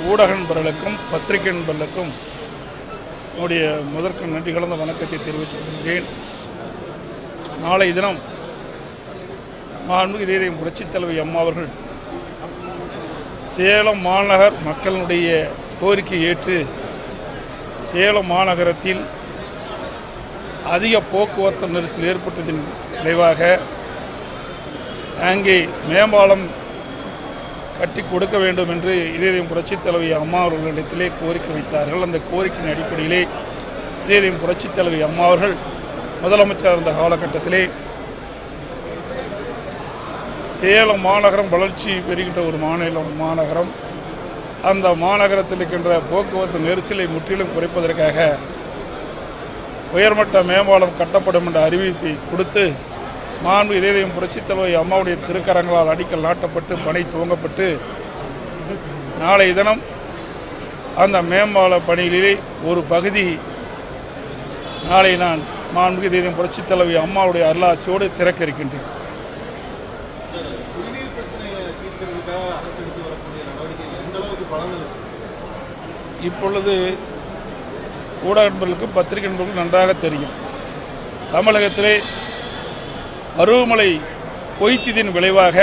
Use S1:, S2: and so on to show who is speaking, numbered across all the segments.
S1: ஊடக நண்பர்களுக்கும் பத்திரிகை நண்பர்களுக்கும் என்னுடைய முதற்கு நன்றி கலந்த வணக்கத்தை தெரிவித்துக் கொள்கிறேன் நாளை தினம் மாண்புமிகு இதயம் புரட்சித் தலைவி அம்மா அவர்கள் சேலம் மாநகர் மக்களுடைய கோரிக்கை ஏற்று சேலம் மாநகரத்தில் அதிக போக்குவரத்து நெரிசல் ஏற்பட்டதின் விளைவாக அங்கே மேம்பாலம் கட்டி கொடுக்க வேண்டும் என்று இதயம் புரட்சித் தலைவி அம்மா அவர்களிடத்திலே கோரிக்கை வைத்தார்கள் அந்த கோரிக்கையின் அடிப்படையிலே இதயம் புரட்சித் தலைவி அம்மா அவர்கள் முதலமைச்சர் இருந்த காலகட்டத்திலே சேலம் மாநகரம் வளர்ச்சி பெறுகின்ற ஒரு மாநிலம் மாநகரம் அந்த மாநகரத்தில் இருக்கின்ற போக்குவரத்து நெரிசலை முற்றிலும் குறைப்பதற்காக உயர்மட்ட மேம்பாலம் கட்டப்படும் என்ற அறிவிப்பை கொடுத்து மாண்பு இதயம் புரட்சித் தலைவி அம்மாவுடைய திருக்கரங்களால் அடிக்கல் நாட்டப்பட்டு பணி துவங்கப்பட்டு நாளை தினம் அந்த மேம்பால பணியிலே ஒரு பகுதி நாளை நான் மாண்புமிகு இதயம் புரட்சித் தலைவி அம்மாவுடைய அருளாசியோடு திறக்க இருக்கின்றேன்
S2: குடிநீர் பிரச்சனையை தீர்க்கிறதுக்காக அரசு எடுத்து வரக்கூடிய நடவடிக்கைகள் எந்த அளவுக்கு பலன் அளிச்சு
S1: இப்பொழுது ஊடக நண்பர்களுக்கும் பத்திரிகை நண்பர்களுக்கும் நன்றாக தெரியும் தமிழகத்திலே பருவமழை பொய்த்ததின் விளைவாக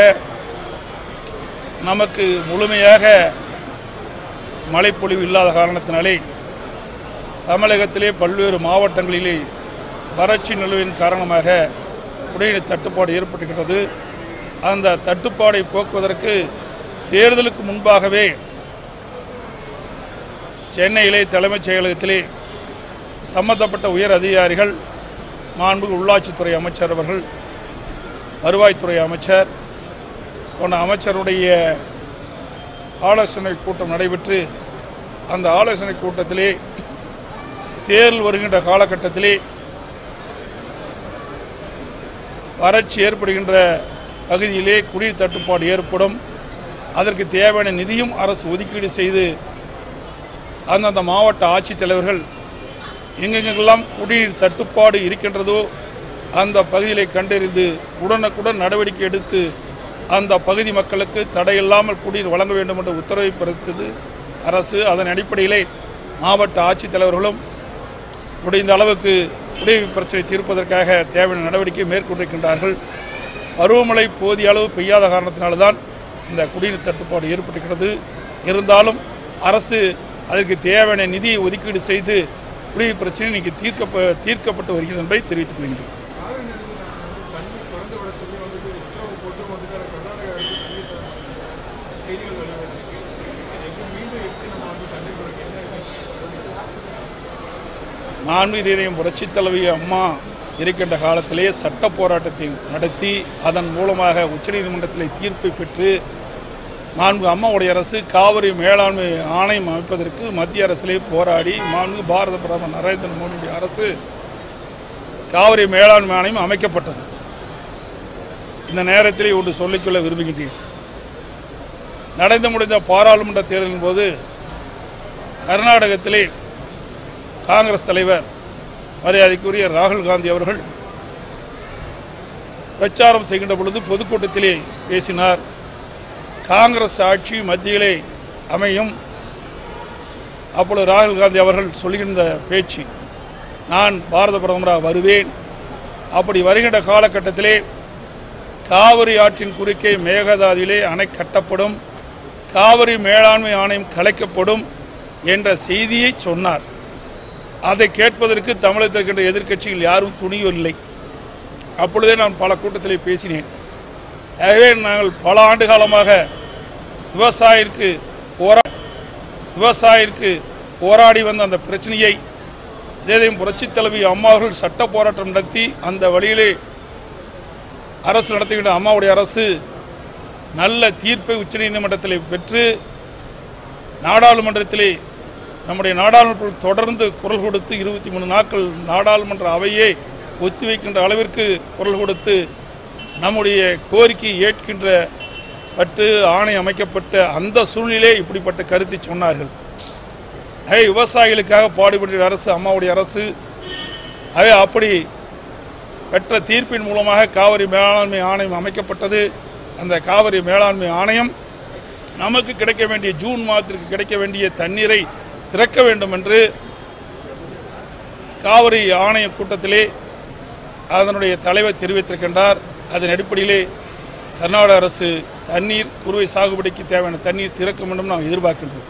S1: நமக்கு முழுமையாக மழைப்பொழிவு இல்லாத காரணத்தினாலே தமிழகத்திலே பல்வேறு மாவட்டங்களிலே வறட்சி நிலவின் காரணமாக குடிநீர் தட்டுப்பாடு ஏற்பட்டுகிறது அந்த தட்டுப்பாடை போக்குவதற்கு தேர்தலுக்கு முன்பாகவே சென்னையிலே தலைமைச் செயலகத்திலே சம்பந்தப்பட்ட உயர் அதிகாரிகள் மாண்புமிகு உள்ளாட்சித்துறை அமைச்சர் அவர்கள் வருவாய்த்துறை அமைச்சர் போன்ற அமைச்சருடைய ஆலோசனை கூட்டம் நடைபெற்று அந்த ஆலோசனை கூட்டத்திலே தேர்தல் வருகின்ற காலகட்டத்திலே வறட்சி ஏற்படுகின்ற பகுதியிலே குடிநீர் தட்டுப்பாடு ஏற்படும் அதற்கு தேவையான நிதியும் அரசு ஒதுக்கீடு செய்து அந்தந்த மாவட்ட ஆட்சித்தலைவர்கள் எங்கெங்கெல்லாம் குடிநீர் தட்டுப்பாடு இருக்கின்றதோ அந்த பகுதிகளை கண்டறிந்து உடனுக்குடன் நடவடிக்கை எடுத்து அந்த பகுதி மக்களுக்கு தடையில்லாமல் குடிநீர் வழங்க வேண்டும் என்ற உத்தரவை பிறத்தது அரசு அதன் அடிப்படையிலே மாவட்ட ஆட்சித்தலைவர்களும் முடிந்த அளவுக்கு குடிநீர் பிரச்சனை தீர்ப்பதற்காக தேவையான நடவடிக்கை மேற்கொண்டிருக்கின்றார்கள் பருவமழை போதிய அளவு பெய்யாத காரணத்தினால்தான் இந்த குடிநீர் தட்டுப்பாடு ஏற்பட்டிருக்கிறது இருந்தாலும் அரசு அதற்கு தேவையான நிதியை ஒதுக்கீடு செய்து குடிநீர் பிரச்சனை இன்னைக்கு தீர்க்க தீர்க்கப்பட்டு வருகிறது என்பதை தெரிவித்துக் கொள்கின்றேன் மாண்பு இதயம் புரட்சித் தலைவி அம்மா இருக்கின்ற காலத்திலே சட்ட போராட்டத்தை நடத்தி அதன் மூலமாக உச்சநீதிமன்றத்தில் தீர்ப்பை பெற்று மாண்பு அம்மாவுடைய அரசு காவிரி மேலாண்மை ஆணையம் அமைப்பதற்கு மத்திய அரசிலே போராடி மாண்பு பாரத பிரதமர் நரேந்திர மோடியுடைய அரசு காவிரி மேலாண்மை ஆணையம் அமைக்கப்பட்டது இந்த நேரத்திலே ஒன்று சொல்லிக்கொள்ள விரும்புகின்றேன் நடந்து முடிந்த பாராளுமன்ற தேர்தலின் போது கர்நாடகத்திலே காங்கிரஸ் தலைவர் மரியாதைக்குரிய ராகுல் காந்தி அவர்கள் பிரச்சாரம் செய்கின்ற பொழுது பொதுக்கூட்டத்திலே பேசினார் காங்கிரஸ் ஆட்சி மத்தியிலே அமையும் அப்பொழுது ராகுல் காந்தி அவர்கள் சொல்கின்ற பேச்சு நான் பாரத பிரதமராக வருவேன் அப்படி வருகின்ற காலகட்டத்திலே காவிரி ஆற்றின் குறுக்கே மேகதாதியிலே அணை கட்டப்படும் காவிரி மேலாண்மை ஆணையம் கலைக்கப்படும் என்ற செய்தியை சொன்னார் அதை கேட்பதற்கு தமிழகத்தில் இருக்கின்ற எதிர்க்கட்சிகள் யாரும் துணியவில்லை அப்பொழுதே நான் பல கூட்டத்திலே பேசினேன் ஆகவே நாங்கள் பல ஆண்டு காலமாக விவசாயிற்கு போரா விவசாயிற்கு போராடி வந்த அந்த பிரச்சனையை இதயம் புரட்சித் தலைவி அம்மா அவர்கள் சட்ட போராட்டம் நடத்தி அந்த வழியிலே அரசு நடத்துகின்ற அம்மாவுடைய அரசு நல்ல தீர்ப்பை உச்சநீதிமன்றத்தில் பெற்று நாடாளுமன்றத்திலே நம்முடைய நாடாளுமன்றத்தில் தொடர்ந்து குரல் கொடுத்து இருபத்தி மூணு நாட்கள் நாடாளுமன்ற அவையே ஒத்திவைக்கின்ற அளவிற்கு குரல் கொடுத்து நம்முடைய கோரிக்கையை ஏற்கின்ற பட்டு ஆணை அமைக்கப்பட்ட அந்த சூழ்நிலை இப்படிப்பட்ட கருத்தை சொன்னார்கள் ஐ விவசாயிகளுக்காக பாடுபடுகிற அரசு அம்மாவுடைய அரசு அவை அப்படி பெற்ற தீர்ப்பின் மூலமாக காவிரி மேலாண்மை ஆணையம் அமைக்கப்பட்டது அந்த காவிரி மேலாண்மை ஆணையம் நமக்கு கிடைக்க வேண்டிய ஜூன் மாதத்திற்கு கிடைக்க வேண்டிய தண்ணீரை திறக்க வேண்டும் என்று காவிரி ஆணைய கூட்டத்திலே அதனுடைய தலைவர் தெரிவித்திருக்கின்றார் அதன் அடிப்படையிலே கர்நாடக அரசு தண்ணீர் குறுவை சாகுபடிக்கு தேவையான தண்ணீர் திறக்க வேண்டும் நாம் எதிர்பார்க்கின்றோம்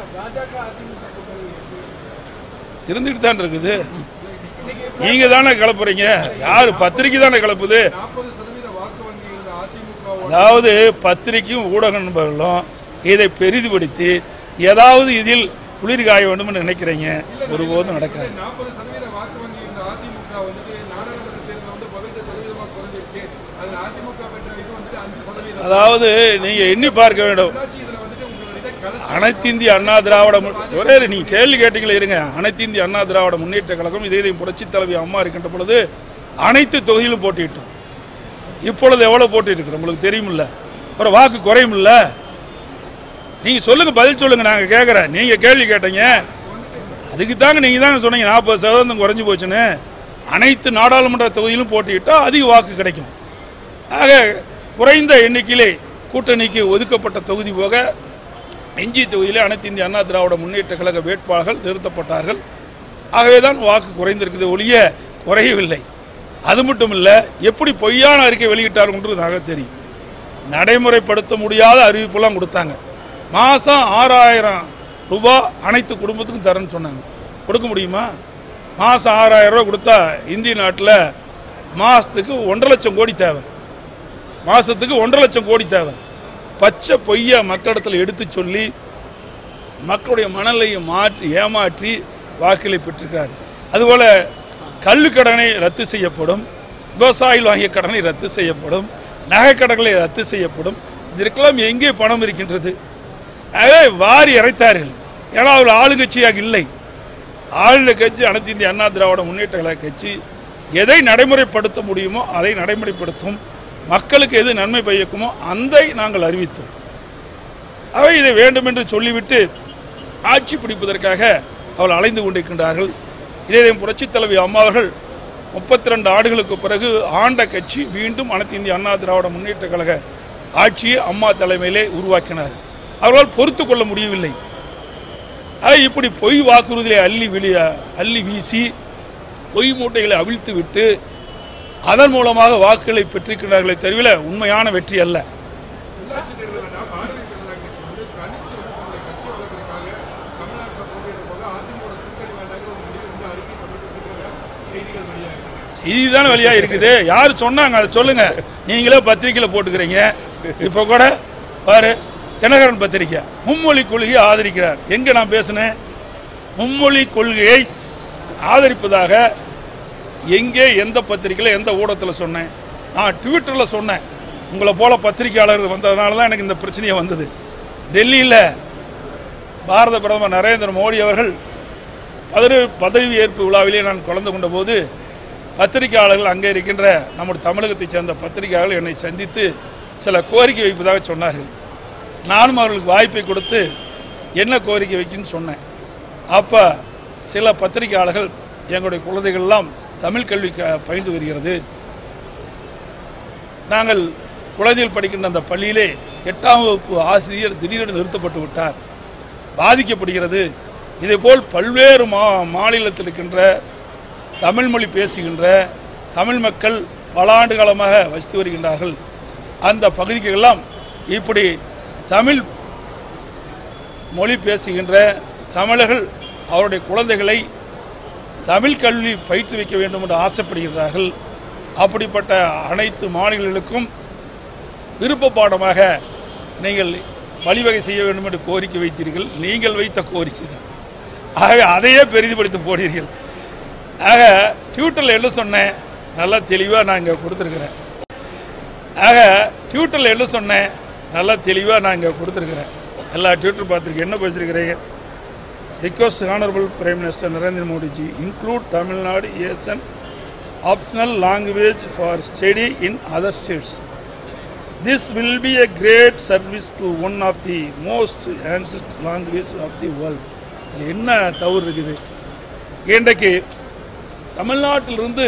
S1: இருந்துட்டு தான் இருக்குது நீங்க தானே கிளப்புறீங்க யாரு பத்திரிக்கை தானே கிளப்புது
S2: நாற்பது சதவீத வாக்கு வங்கி இருந்த அதிமுக
S1: அதாவது பத்திரிகையும் ஊடக நண்பர்களும் இதை பெரிதுபடுத்தி ஏதாவது இதில் குளிர் காய வேண்டும் என்று நினைக்கிறீங்க ஒருபோதும் நடக்காது
S2: நாற்பது சதவீத வாக்கு வங்கி இருந்த அதிமுக வந்துட்டு நாடாளுமன்ற தேர்தல் வந்து பதினெட்டு சதவீதமாக குறைஞ்சிருச்சு அதில் அதிமுக பெற்ற இது வந்துட்டு அஞ்சு சதவீதம்
S1: அதாவது நீங்க எண்ணி பார்க்க வேண்டும்
S2: உள்ளாட்சி இதில் வந்துட்டு உங்களுடைய கல
S1: அனைத்து இந்திய அண்ணா திராவிட மு- ஒரே ஒரு நீங்க கேள்வி கேட்டீங்களே இருங்க அனைத்து இந்திய அண்ணா திராவிட முன்னேற்ற கழகம் இதே இதையும் புரட்சி தலைவி அம்மா இருக்கின்ற பொழுது அனைத்து தொகுதியிலும் போட்டியிட்டோம் இப்பொழுது எவ்வளவு போட்டியிருக்கு உங்களுக்கு தெரியுமில்ல ஒரு வாக்கு குறையுமில்ல நீங்க சொல்லுங்க பதில் சொல்லுங்க நாங்க கேட்கறேன் நீங்க கேள்வி கேட்டீங்க அதுக்கு தாங்க நீங்க தாங்க சொன்னீங்க நாற்பது சதவீதம் குறைஞ்சு போச்சுன்னு அனைத்து நாடாளுமன்ற தொகுதியிலும் போட்டியிட்டா அதிக வாக்கு கிடைக்கும் ஆக குறைந்த எண்ணிக்கையிலே கூட்டணிக்கு ஒதுக்கப்பட்ட தொகுதி போக எஞ்சி தொகுதியிலே அனைத்து இந்திய அண்ணா திராவிட முன்னேற்ற கழக வேட்பாளர்கள் நிறுத்தப்பட்டார்கள் ஆகவே தான் வாக்கு குறைந்திருக்குது ஒழிய குறையவில்லை அது மட்டும் இல்லை எப்படி பொய்யான அறிக்கை வெளியிட்டார்கள்ன்றது நாங்கள் தெரியும் நடைமுறைப்படுத்த முடியாத அறிவிப்பெல்லாம் கொடுத்தாங்க மாதம் ஆறாயிரம் ரூபாய் அனைத்து குடும்பத்துக்கும் தரேன்னு சொன்னாங்க கொடுக்க முடியுமா மாதம் ஆறாயிரம் ரூபாய் கொடுத்தா இந்திய நாட்டில் மாதத்துக்கு ஒன்றரை லட்சம் கோடி தேவை மாதத்துக்கு ஒன்றரை லட்சம் கோடி தேவை பச்சை பொய்யை மக்களிடத்தில் எடுத்து சொல்லி மக்களுடைய மனநிலையை மாற்றி ஏமாற்றி வாக்குகளை பெற்றிருக்கிறார் அதுபோல கல்விக்கடனை ரத்து செய்யப்படும் விவசாயிகள் வாங்கிய கடனை ரத்து செய்யப்படும் நகைக்கடன்களை ரத்து செய்யப்படும் இதற்கெல்லாம் எங்கே பணம் இருக்கின்றது ஆகவே வாரி இறைத்தார்கள் ஏன்னா அவர் ஆளுங்கட்சியாக இல்லை ஆளுநர் கட்சி அனைத்து இந்திய அண்ணா திராவிட முன்னேற்ற கழக கட்சி எதை நடைமுறைப்படுத்த முடியுமோ அதை நடைமுறைப்படுத்தும் மக்களுக்கு எது நன்மை பயக்குமோ அதை நாங்கள் அறிவித்தோம் அவை இதை வேண்டும் என்று சொல்லிவிட்டு ஆட்சி பிடிப்பதற்காக அவள் அலைந்து கொண்டிருக்கின்றார்கள் இதே புரட்சித் தலைவி அம்மா அவர்கள் முப்பத்தி ரெண்டு ஆண்டுகளுக்கு பிறகு ஆண்ட கட்சி மீண்டும் அனைத்து இந்திய அண்ணா திராவிட முன்னேற்ற கழக ஆட்சியை அம்மா தலைமையிலே உருவாக்கினார் அவர்களால் பொறுத்து கொள்ள முடியவில்லை ஆக இப்படி பொய் வாக்குறுதியை அள்ளி வெளி அள்ளி வீசி பொய் மூட்டைகளை அவிழ்த்து விட்டு அதன் மூலமாக வாக்குகளை பெற்றிருக்கிறார்களே தவிர உண்மையான வெற்றி அல்ல
S2: உள்ளாட்சி தேர்தலில் பாரதிய ஜனதா கட்சி வந்து தனிச்சு வந்து தன்னுடைய கட்சி வளர்க்கறதுக்காக தமிழ்நாட்டில் போட்டியிட்ட போது அதிமுக கூட்டணி வேண்டாங்கிற ஒரு முடிவு வந்து அறிக்கை சமர்ப்பித்திருக்கிற செய்திகள் வெளியாகிருக்கு
S1: செய்தி தானே வழியா இருக்குது யார் சொன்னாங்க அதை சொல்லுங்க நீங்களே பத்திரிக்கையில் போட்டுக்கிறீங்க இப்போ கூட பாரு தினகரன் பத்திரிக்கை மும்மொழி கொள்கையை ஆதரிக்கிறார் எங்க நான் பேசினேன் மும்மொழி கொள்கையை ஆதரிப்பதாக எங்கே எந்த பத்திரிக்கையில் எந்த ஊடகத்தில் சொன்னேன் நான் ட்விட்டரில் சொன்னேன் உங்களை போல பத்திரிக்கையாளர்கள் வந்ததுனால தான் எனக்கு இந்த பிரச்சனையே வந்தது டெல்லியில் பாரத பிரதமர் நரேந்திர மோடி அவர்கள் பதவி பதவி ஏற்பு விழாவிலே நான் கலந்து கொண்ட போது பத்திரிகையாளர்கள் அங்கே இருக்கின்ற நம்முடைய தமிழகத்தைச் சேர்ந்த பத்திரிகையாளர்கள் என்னை சந்தித்து சில கோரிக்கை வைப்பதாக சொன்னார்கள் நானும் அவர்களுக்கு வாய்ப்பை கொடுத்து என்ன கோரிக்கை வைக்குன்னு சொன்னேன் அப்போ சில பத்திரிகையாளர்கள் எங்களுடைய குழந்தைகள்லாம் தமிழ் கல்வி க பயின்று வருகிறது நாங்கள் குழந்தைகள் படிக்கின்ற அந்த பள்ளியிலே எட்டாம் வகுப்பு ஆசிரியர் திடீரென நிறுத்தப்பட்டு விட்டார் பாதிக்கப்படுகிறது இதேபோல் பல்வேறு மா மாநிலத்தில் இருக்கின்ற தமிழ் மொழி பேசுகின்ற தமிழ் மக்கள் பல ஆண்டு காலமாக வசித்து வருகின்றார்கள் அந்த பகுதிக்கெல்லாம் இப்படி தமிழ் மொழி பேசுகின்ற தமிழர்கள் அவருடைய குழந்தைகளை தமிழ் கல்வி பயிற்றுவிக்க வேண்டும் என்று ஆசைப்படுகிறார்கள் அப்படிப்பட்ட அனைத்து மாநிலங்களுக்கும் விருப்ப பாடமாக நீங்கள் வழிவகை செய்ய வேண்டும் என்று கோரிக்கை வைத்தீர்கள் நீங்கள் வைத்த கோரிக்கை தான் ஆக அதையே பெரிதுபடுத்தி போனீர்கள் ஆக ட்விட்டரில் என்ன சொன்னேன் நல்லா தெளிவாக நான் இங்கே கொடுத்துருக்குறேன் ஆக ட்விட்டரில் என்ன சொன்னேன் நல்லா தெளிவாக நான் இங்கே கொடுத்துருக்குறேன் எல்லா ட்விட்டர் பார்த்துருக்கேன் என்ன பேசியிருக்கிறீங்க request honourable prime minister Narendra Modiji include Tamil Nadu as an optional language for study in other states this will be a great service to one of the most ancient language of the world இது என்ன தவறு இருக்குது இன்றைக்கு தமிழ்நாட்டிலிருந்து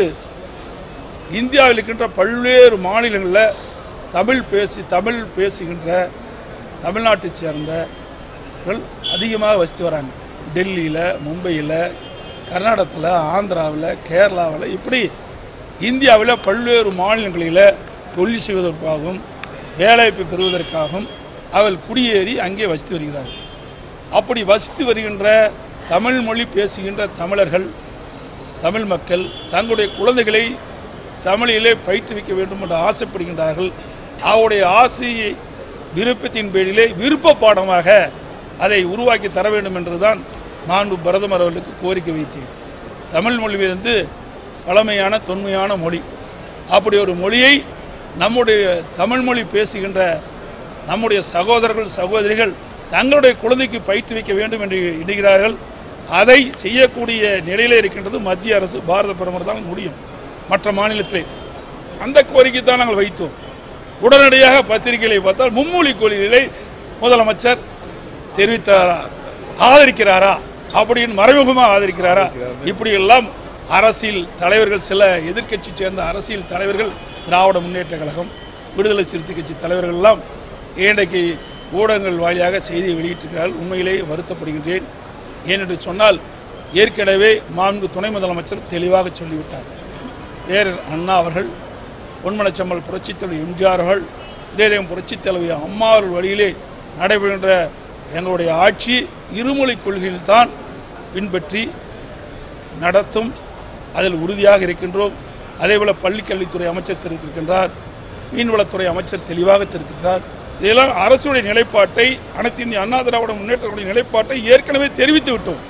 S1: இந்தியாவில் இருக்கின்ற பல்வேறு மாநிலங்களில் தமிழ் பேசி தமிழ் பேசுகின்ற தமிழ்நாட்டைச் சேர்ந்தவர்கள் அதிகமாக வசித்து வராங்க டெல்லியில் மும்பையில் கர்நாடகத்தில் ஆந்திராவில் கேரளாவில் இப்படி இந்தியாவில் பல்வேறு மாநிலங்களில் தொழில் செய்வதற்காகவும் வேலைவாய்ப்பு பெறுவதற்காகவும் அவர்கள் குடியேறி அங்கே வசித்து வருகிறார்கள் அப்படி வசித்து வருகின்ற தமிழ் மொழி பேசுகின்ற தமிழர்கள் தமிழ் மக்கள் தங்களுடைய குழந்தைகளை தமிழிலே பயிற்றுவிக்க வேண்டும் என்று ஆசைப்படுகின்றார்கள் அவருடைய ஆசையை விருப்பத்தின் பேரிலே விருப்ப பாடமாக அதை உருவாக்கி தர வேண்டும் என்றுதான் நான் பிரதமர் அவர்களுக்கு கோரிக்கை வைத்தேன் தமிழ் மொழி வந்து பழமையான தொன்மையான மொழி அப்படி ஒரு மொழியை நம்முடைய தமிழ் மொழி பேசுகின்ற நம்முடைய சகோதரர்கள் சகோதரிகள் தங்களுடைய குழந்தைக்கு பயிற்றுவிக்க வேண்டும் என்று எண்ணுகிறார்கள் அதை செய்யக்கூடிய நிலையிலே இருக்கின்றது மத்திய அரசு பாரத பிரதமர் தான் முடியும் மற்ற மாநிலத்திலே அந்த கோரிக்கை தான் நாங்கள் வைத்தோம் உடனடியாக பத்திரிகைகளை பார்த்தால் மும்மொழி கொள்கைகளை முதலமைச்சர் தெரிவித்தாரா ஆதரிக்கிறாரா அப்படின்னு மறைமுகமாக ஆதரிக்கிறாரா இப்படி எல்லாம் அரசியல் தலைவர்கள் சில எதிர்க்கட்சி சேர்ந்த அரசியல் தலைவர்கள் திராவிட முன்னேற்ற கழகம் விடுதலை சிறுத்தை கட்சி தலைவர்கள் எல்லாம் இன்றைக்கு ஊடகங்கள் வாயிலாக செய்தியை வெளியிட்டிருக்கிறார்கள் உண்மையிலேயே வருத்தப்படுகின்றேன் ஏனென்று சொன்னால் ஏற்கனவே மாண்பு துணை முதலமைச்சர் தெளிவாக சொல்லிவிட்டார் பேரர் அண்ணா அவர்கள் பொன்மனச்சம்மல் புரட்சித் தலைவர் எம்ஜிஆர் அவர்கள் இதயம் புரட்சித் தலைவி அம்மா அவர்கள் வழியிலே நடைபெறுகின்ற எங்களுடைய ஆட்சி இருமொழி கொள்கையில்தான் பின்பற்றி நடத்தும் அதில் உறுதியாக இருக்கின்றோம் அதேபோல பள்ளிக்கல்வித்துறை அமைச்சர் தெரிவித்திருக்கின்றார் மீன்வளத்துறை அமைச்சர் தெளிவாக தெரிவித்திருக்கிறார் இதெல்லாம் அரசுடைய நிலைப்பாட்டை அனைத்து இந்திய அண்ணா திராவிட முன்னேற்றக்கூடிய நிலைப்பாட்டை ஏற்கனவே தெரிவித்து விட்டோம்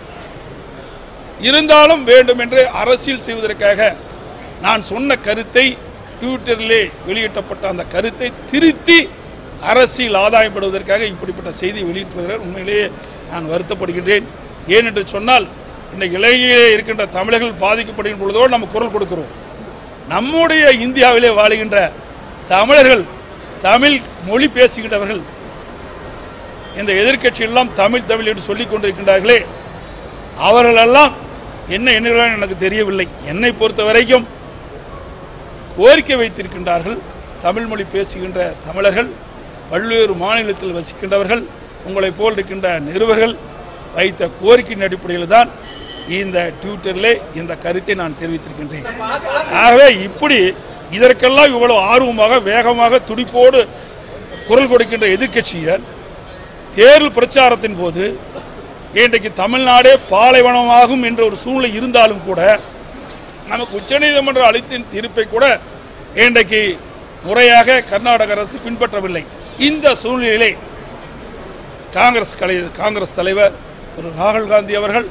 S1: இருந்தாலும் வேண்டும் என்று அரசியல் செய்வதற்காக நான் சொன்ன கருத்தை ட்விட்டரிலே வெளியிட்டப்பட்ட அந்த கருத்தை திருத்தி அரசியல் ஆதாயப்படுவதற்காக இப்படிப்பட்ட செய்தி வெளியிட்டுவதால் உண்மையிலேயே நான் வருத்தப்படுகின்றேன் ஏனென்று சொன்னால் இன்றைக்கு இலங்கையிலே இருக்கின்ற தமிழர்கள் பாதிக்கப்படுகின்ற பொழுதோடு நம்ம குரல் கொடுக்கிறோம் நம்முடைய இந்தியாவிலே வாழுகின்ற தமிழர்கள் தமிழ் மொழி பேசுகின்றவர்கள் இந்த எதிர்க்கட்சி எல்லாம் தமிழ் தமிழ் என்று சொல்லிக் கொண்டிருக்கின்றார்களே அவர்களெல்லாம் என்ன எண்ணுகிறார்கள் எனக்கு தெரியவில்லை என்னை பொறுத்த வரைக்கும் கோரிக்கை வைத்திருக்கின்றார்கள் தமிழ் மொழி பேசுகின்ற தமிழர்கள் பல்வேறு மாநிலத்தில் வசிக்கின்றவர்கள் உங்களைப் போல் இருக்கின்ற நிருபர்கள் வைத்த கோரிக்கையின் அடிப்படையில் தான் இந்த ட்விட்டரிலே இந்த கருத்தை நான் தெரிவித்திருக்கின்றேன் ஆகவே இப்படி இதற்கெல்லாம் இவ்வளவு ஆர்வமாக வேகமாக துடிப்போடு குரல் கொடுக்கின்ற எதிர்க்கட்சிகள் தேர்தல் பிரச்சாரத்தின் போது இன்றைக்கு தமிழ்நாடே பாலைவனமாகும் என்ற ஒரு சூழ்நிலை இருந்தாலும் கூட நமக்கு உச்சநீதிமன்ற அளித்த தீர்ப்பை கூட இன்றைக்கு முறையாக கர்நாடக அரசு பின்பற்றவில்லை இந்த சூழ்நிலையிலே காங்கிரஸ் கலை காங்கிரஸ் தலைவர் திரு ராகுல் காந்தி அவர்கள்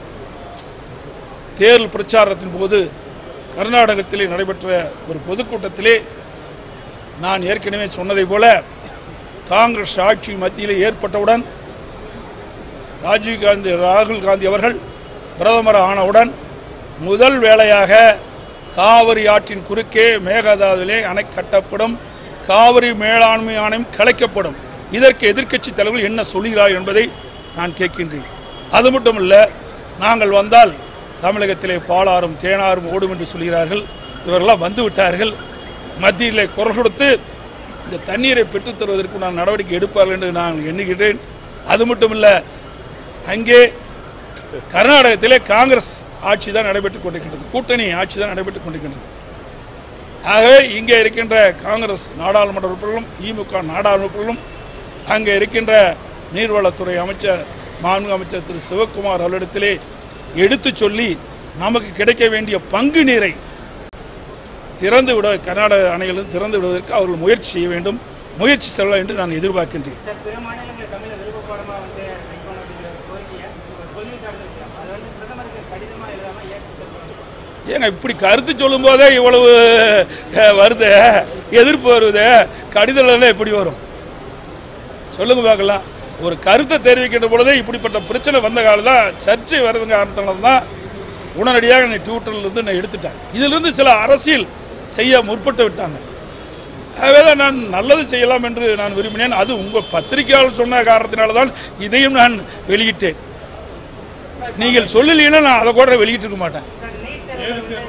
S1: தேர்தல் பிரச்சாரத்தின் போது கர்நாடகத்திலே நடைபெற்ற ஒரு பொதுக்கூட்டத்திலே நான் ஏற்கனவே சொன்னதைப் போல காங்கிரஸ் ஆட்சி மத்தியில் ஏற்பட்டவுடன் ராஜீவ் காந்தி ராகுல் காந்தி அவர்கள் பிரதமர் ஆனவுடன் முதல் வேளையாக காவிரி ஆற்றின் குறுக்கே மேகதாதுவிலே அணை கட்டப்படும் காவிரி மேலாண்மை ஆணையம் கலைக்கப்படும் இதற்கு எதிர்க்கட்சி தலைவர்கள் என்ன சொல்கிறார் என்பதை நான் கேட்கின்றேன் அது மட்டுமல்ல நாங்கள் வந்தால் தமிழகத்திலே பாலாறும் தேனாரும் ஓடும் என்று சொல்கிறார்கள் இவரெல்லாம் வந்து விட்டார்கள் மத்தியிலே குரல் கொடுத்து இந்த தண்ணீரை பெற்றுத் தருவதற்கு நான் நடவடிக்கை எடுப்பார்கள் என்று நான் எண்ணுகிறேன் அது மட்டுமல்ல அங்கே கர்நாடகத்திலே காங்கிரஸ் ஆட்சி தான் நடைபெற்றுக் கொண்டிருக்கின்றது கூட்டணி ஆட்சி தான் நடைபெற்றுக் கொண்டிருக்கின்றது ஆகவே இங்கே இருக்கின்ற காங்கிரஸ் நாடாளுமன்ற உறுப்பினர்களும் திமுக நாடாளுமன்ற உறுப்பினர்களும் அங்கே இருக்கின்ற நீர்வளத்துறை அமைச்சர் மாண்பு அமைச்சர் திரு சிவக்குமார் அவரிடத்திலே எடுத்துச் சொல்லி நமக்கு கிடைக்க வேண்டிய பங்கு நீரை திறந்து விட கர்நாடக அணைகளும் திறந்து விடுவதற்கு அவர்கள் முயற்சி செய்ய வேண்டும் முயற்சி செல்லலாம் என்று நான் எதிர்பார்க்கின்றேன்
S3: சார் பிற மாநிலங்களில் தமிழை விருப்பப்பாடமாக வந்து வைக்கணும் அப்படிங்கிற ஒரு கோரிக்கையை ஒரு கொள்கை சார்ந்த விஷயம் அது வந்து பிரதமருக்கு கடிதமாக எழுதாமல் ஏற்றுக்கொள்ளணும்
S1: ஏங்க இப்படி கருத்து சொல்லும்போதே இவ்வளவு அஹ், வருது எதிர்ப்பு வருது கடிதம் எப்படி வரும் சொல்லுங்க பார்க்கலாம் ஒரு கருத்தை தெரிவிக்கின்ற பொழுதே இப்படிப்பட்ட பிரச்சனை வந்த காலம் தான் சர்ச்சை வருதுங்க காரணத்தினால தான் உடனடியாக என்னை ட்விட்டர்லேருந்து நான் எடுத்துட்டேன் இதிலிருந்து சில அரசியல் செய்ய முற்பட்டு விட்டாங்க ஆகவே தான் நான் நல்லது செய்யலாம் என்று நான் விரும்பினேன் அது உங்கள் பத்திரிகையாளர் சொன்ன காரணத்தினால தான் இதையும் நான் வெளியிட்டேன் நீங்கள் சொல்லலைன்னா நான் அதை கூட வெளியிட்டிருக்க மாட்டேன்
S3: சார் நீட் தேர்வு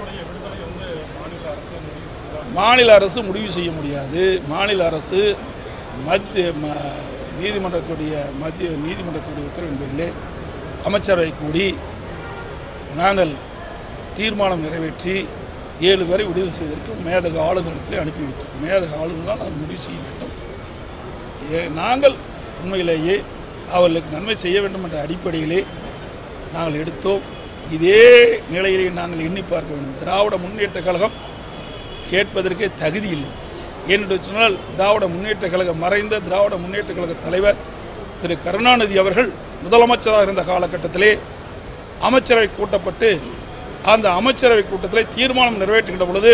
S1: மாநில அரசு முடிவு செய்ய முடியாது மாநில அரசு மத்திய ம- நீதிமன்றத்துடைய மத்திய நீதிமன்றத்துடைய உத்தரவின் பேரிலே அமைச்சரவை கூடி நாங்கள் தீர்மானம் நிறைவேற்றி ஏழு பேரை விடுதலை செய்வதற்கு மேதக ஆளுநரிடத்தில் அனுப்பி வைத்தோம் மேதக ஆளுநரால் அது முடிவு செய்ய வேண்டும் ஏ- நாங்கள் உண்மையிலேயே அவர்களுக்கு நன்மை செய்ய வேண்டும் என்ற அடிப்படையிலே நாங்கள் எடுத்தோம் இதே நிலையிலே நாங்கள் எண்ணி பார்க்க வேண்டும் திராவிட முன்னேற்ற கழகம் கேட்பதற்கே தகுதி இல்லை ஏனென்று சொன்னால் திராவிட முன்னேற்ற கழகம் மறைந்த திராவிட முன்னேற்ற கழக தலைவர் திரு கருணாநிதி அவர்கள் முதலமைச்சராக இருந்த காலகட்டத்திலே அமைச்சரவை கூட்டப்பட்டு அந்த அமைச்சரவை கூட்டத்திலே தீர்மானம் நிறைவேற்றுகின்ற பொழுது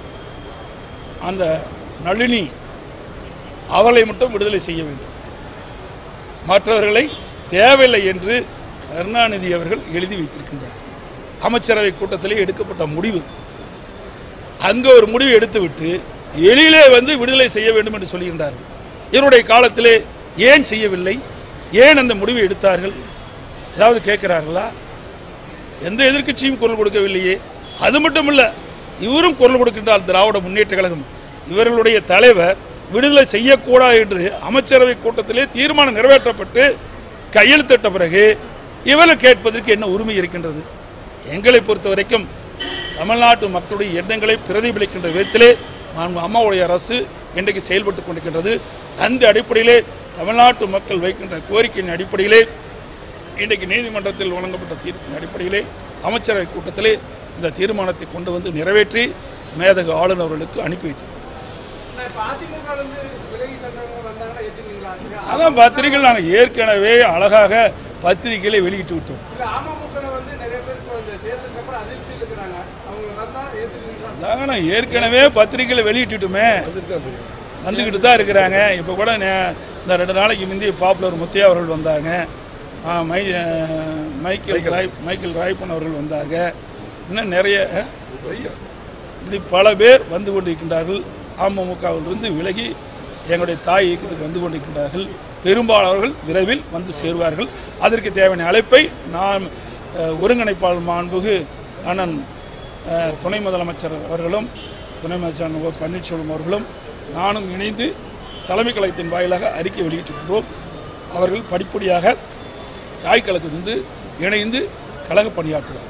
S1: அந்த நளினி அவர்களை மட்டும் விடுதலை செய்ய வேண்டும் மற்றவர்களை தேவையில்லை என்று கருணாநிதி அவர்கள் எழுதி வைத்திருக்கின்றார் அமைச்சரவை கூட்டத்திலே எடுக்கப்பட்ட முடிவு அங்கே ஒரு முடிவு எடுத்துவிட்டு எளிலே வந்து விடுதலை செய்ய வேண்டும் என்று சொல்கின்றார்கள் இவருடைய காலத்திலே ஏன் செய்யவில்லை ஏன் அந்த முடிவை எடுத்தார்கள் ஏதாவது கேட்கிறார்களா எந்த எதிர்க்கட்சியும் குரல் கொடுக்கவில்லையே அது மட்டும் இல்ல இவரும் குரல் கொடுக்கின்றார் திராவிட முன்னேற்ற கழகம் இவர்களுடைய தலைவர் விடுதலை செய்யக்கூடாது என்று அமைச்சரவை கூட்டத்திலே தீர்மானம் நிறைவேற்றப்பட்டு கையெழுத்திட்ட பிறகு இவர்கள் கேட்பதற்கு என்ன உரிமை இருக்கின்றது எங்களை பொறுத்த வரைக்கும் தமிழ்நாட்டு மக்களுடைய எண்ணங்களை பிரதிபலிக்கின்ற விதத்திலே மாண்பு அம்மாவுடைய அரசு இன்றைக்கு செயல்பட்டு கொண்டிருக்கின்றது அந்த அடிப்படையிலே தமிழ்நாட்டு மக்கள் வைக்கின்ற கோரிக்கையின் அடிப்படையிலே இன்றைக்கு நீதிமன்றத்தில் வழங்கப்பட்ட தீர்ப்பின் அடிப்படையிலே அமைச்சரவை கூட்டத்திலே இந்த தீர்மானத்தை கொண்டு வந்து நிறைவேற்றி மேதக ஆளுநர் அவர்களுக்கு அனுப்பி வைத்தோம்
S3: இப்போ அதிமுக வந்து விலகி சென்றவங்க வந்தாங்கன்னா ஏற்றுவீங்களா
S1: அதான் பத்திரிகைகள் நாங்கள் ஏற்கனவே அழகாக பத்திரிகைகளை வெளியிட்டு விட்டோம்
S3: இல்லை அமமுக வந்து நிறைய பேர் இப்போ இந்த தேர்தலுக்கு அப்புறம் அதிருப்தியில் இருக்கிறாங்க அவங்க வந்தால் ஏற்றுவீங்களா
S1: அதாங்க நான் ஏற்கனவே பத்திரிகைகளை வெளியிட்டுட்டுமே வந்துக்கிட்டு தான் இருக்கிறாங்க இப்போ கூட நே- இந்த ரெண்டு நாளைக்கு முந்தைய பாப்புலர் முத்தையா அவர்கள் வந்தாங்க ஆ, மை ஆ, மைக்கேல் ராய் மைக்கேல் ராய்ப்பன் அவர்கள் வந்தாங்க இன்னும் நிறைய ஆ? இப்படி பல பேர் வந்து கொண்டிருக்கின்றார்கள் அமமுகவிலிருந்து விலகி எங்களுடைய தாய் இயக்கத்துக்கு வந்து கொண்டிருக்கின்றார்கள் பெரும்பாலானவர்கள் விரைவில் வந்து சேருவார்கள் அதற்கு தேவையான அழைப்பை நான் அஹ், ஒருங்கிணைப்பாளர் மாண்புகு அண்ணன் அஹ், துணை முதலமைச்சர் அவர்களும் துணை முதலமைச்சர் ஓ. பன்னீர்செல்வம் அவர்களும் நானும் இணைந்து தலைமை கழகத்தின் வாயிலாக அறிக்கை வெளியிட்டிருக்கின்றோம் அவர்கள் படிப்படியாக தாய் கழகத்திலிருந்து இணைந்து கழக பணியாற்றுவார்